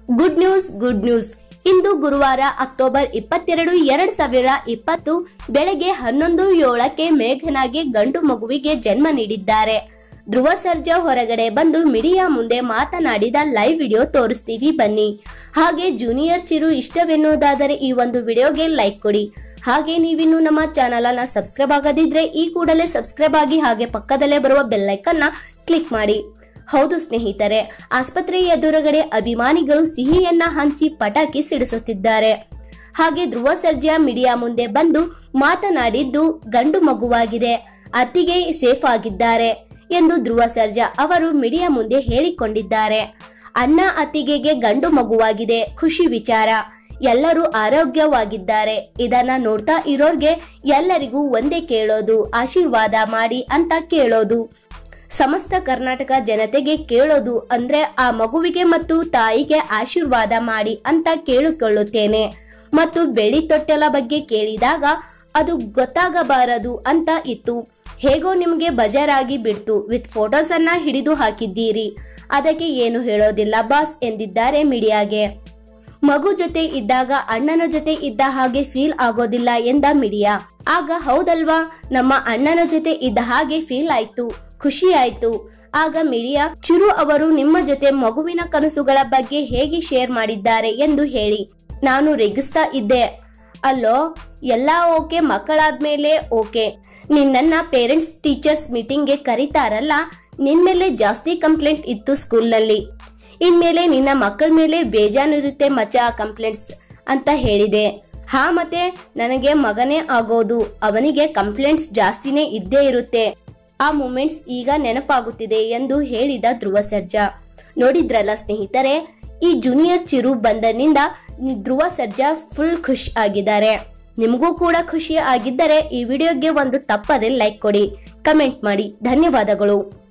good news good news ಇಂದು ಗುರುವಾರ October ಇಪ್ಪತ್ತೆರಡು ಎರಡ್ ಸಾವಿರ ಇಪ್ಪತ್ತು ಬೆಳಗ್ಗೆ ಹನ್ನೊಂದು ಏಳಕ್ಕೆ ಮೇಘನಾಗೆ ಗಂಡು ಮಗುವಿಗೆ ಜನ್ಮ ನೀಡಿದ್ದಾರೆ ಧ್ರುವ ಸರ್ಜಾ ಹೊರಗಡೆ ಬಂದು ಮೀಡಿಯಾ ಮುಂದೆ ಮಾತನಾಡಿದ ಲೈವ್ ವಿಡಿಯೋ ತೋರಿಸ್ತೀವಿ ಬನ್ನಿ ಹಾಗೆ ಜೂನಿಯರ್ ಚಿರು ಇಷ್ಟವೆನ್ನುವುದಾದರೆ ಈ ಒಂದು ವಿಡಿಯೋಗೆ ಲೈಕ್ ಕೊಡಿ ಹಾಗೆ ನೀವಿನ್ನು ನಮ್ಮ ಚಾನಲ್ ಅನ್ನ ಸಬ್ಸ್ಕ್ರೈಬ್ ಆಗದಿದ್ರೆ ಈ ಕೂಡಲೇ ಸಬ್ಸ್ಕ್ರೈಬ್ ಆಗಿ ಹಾಗೆ ಪಕ್ಕದಲ್ಲೇ ಬರುವ ಬೆಲ್ಲೈಕನ್ ನ ಕ್ಲಿಕ್ ಮಾಡಿ ಹೌದು ಸ್ನೇಹಿತರೆ ಆಸ್ಪತ್ರೆ ಎದುರುಗಡೆ ಅಭಿಮಾನಿಗಳು ಸಿಹಿಯನ್ನ ಹಂಚಿ ಪಟಾಕಿ ಸಿಡಿಸುತ್ತಿದ್ದಾರೆ ಹಾಗೆ ಧ್ರುವ ಸರ್ಜಾ ಮೀಡಿಯಾ ಮುಂದೆ ಬಂದು ಮಾತನಾಡಿದ್ದು ಗಂಡು ಮಗುವಾಗಿದೆ ಅತ್ತಿಗೆ ಸೇಫ್ ಆಗಿದ್ದಾರೆ ಎಂದು ಧ್ರುವ ಸರ್ಜಾ ಅವರು ಮೀಡಿಯಾ ಮುಂದೆ ಹೇಳಿಕೊಂಡಿದ್ದಾರೆ ಅಣ್ಣ ಅತ್ತಿಗೆಗೆ ಗಂಡು ಮಗುವಾಗಿದೆ ಖುಷಿ ವಿಚಾರ ಎಲ್ಲರೂ ಆರೋಗ್ಯವಾಗಿದ್ದಾರೆ ಇದನ್ನ ನೋಡ್ತಾ ಇರೋರ್ಗೆ ಎಲ್ಲರಿಗೂ ಒಂದೇ ಕೇಳೋದು ಆಶೀರ್ವಾದ ಮಾಡಿ ಅಂತ ಕೇಳೋದು ಸಮಸ್ತ ಕರ್ನಾಟಕ ಜನತೆಗೆ ಕೇಳೋದು ಅಂದ್ರೆ ಆ ಮಗುವಿಗೆ ಮತ್ತು ತಾಯಿಗೆ ಆಶೀರ್ವಾದ ಮಾಡಿ ಅಂತ ಕೇಳಿಕೊಳ್ಳುತ್ತೇನೆ ಮತ್ತು ಬೆಳಿ ತೊಟ್ಟೆಲ ಬಗ್ಗೆ ಕೇಳಿದಾಗ ಅದು ಗೊತ್ತಾಗಬಾರದು ಅಂತ ಇತ್ತು ಹೇಗೋ ನಿಮ್ಗೆ ಬಜಾರಾಗಿ ಬಿಡ್ತು ವಿತ್ ಫೋಟೋಸ್ ಅನ್ನ ಹಿಡಿದು ಹಾಕಿದ್ದೀರಿ ಅದಕ್ಕೆ ಏನು ಹೇಳೋದಿಲ್ಲ ಬಾಸ್ ಎಂದಿದ್ದಾರೆ ಮೀಡಿಯಾಗೆ ಮಗು ಜೊತೆ ಇದ್ದಾಗ ಅಣ್ಣನ ಜೊತೆ ಇದ್ದ ಹಾಗೆ ಫೀಲ್ ಆಗೋದಿಲ್ಲ ಎಂದ ಮೀಡಿಯಾ ಆಗ ಹೌದಲ್ವಾ ನಮ್ಮ ಅಣ್ಣನ ಜೊತೆ ಇದ್ದ ಹಾಗೆ ಫೀಲ್ ಆಯ್ತು ಖುಷಿ ಆಯ್ತು ಆಗ ಮೀಡಿಯಾ ಚಿರು ಅವರು ನಿಮ್ಮ ಜೊತೆ ಮಗುವಿನ ಕನಸುಗಳ ಬಗ್ಗೆ ಹೇಗೆ ಶೇರ್ ಮಾಡಿದ್ದಾರೆ ಎಂದು ಹೇಳಿ ನಾನು ರೇಗಿಸ್ತಾ ಇದ್ದೆ ಅಲ್ಲೋ ಎಲ್ಲ ಓಕೆ ಮಕ್ಕಳಾದ್ಮೇಲೆ ಓಕೆ ನಿನ್ನನ್ನ ಪೇರೆಂಟ್ಸ್ ಟೀಚರ್ಸ್ ಮೀಟಿಂಗ್ಗೆ ಕರೀತಾರಲ್ಲ ನಿನ್ ಮೇಲೆ ಜಾಸ್ತಿ ಕಂಪ್ಲೇಂಟ್ ಇತ್ತು ಸ್ಕೂಲ್ನಲ್ಲಿ ಇನ್ಮೇಲೆ ನಿನ್ನ ಮಕ್ಕಳ ಮೇಲೆ ಬೇಜಾನಿರುತ್ತೆ ಮಚ್ಚ ಕಂಪ್ಲೇಂಟ್ಸ್ ಅಂತ ಹೇಳಿದೆ ಹಾ ಮತ್ತೆ ನನಗೆ ಮಗನೇ ಆಗೋದು ಅವನಿಗೆ ಕಂಪ್ಲೇಂಟ್ಸ್ ಜಾಸ್ತಿನೇ ಇದ್ದೇ ಇರುತ್ತೆ ಆ ಮೂಮೆಂಟ್ಸ್ ಈಗ ನೆನಪಾಗುತ್ತಿದೆ ಎಂದು ಹೇಳಿದ ಧ್ರುವ ಸರ್ಜಾ ನೋಡಿದ್ರಲ್ಲ ಸ್ನೇಹಿತರೆ ಈ ಜೂನಿಯರ್ ಚಿರು ಬಂದನಿಂದ ಧ್ರುವ ಸರ್ಜಾ ಫುಲ್ ಖುಷ್ ಆಗಿದ್ದಾರೆ ನಿಮಗೂ ಕೂಡ ಖುಷಿ ಆಗಿದ್ದರೆ ಈ ವಿಡಿಯೋಗೆ ಒಂದು ತಪ್ಪದೆ ಲೈಕ್ ಕೊಡಿ ಕಮೆಂಟ್ ಮಾಡಿ ಧನ್ಯವಾದಗಳು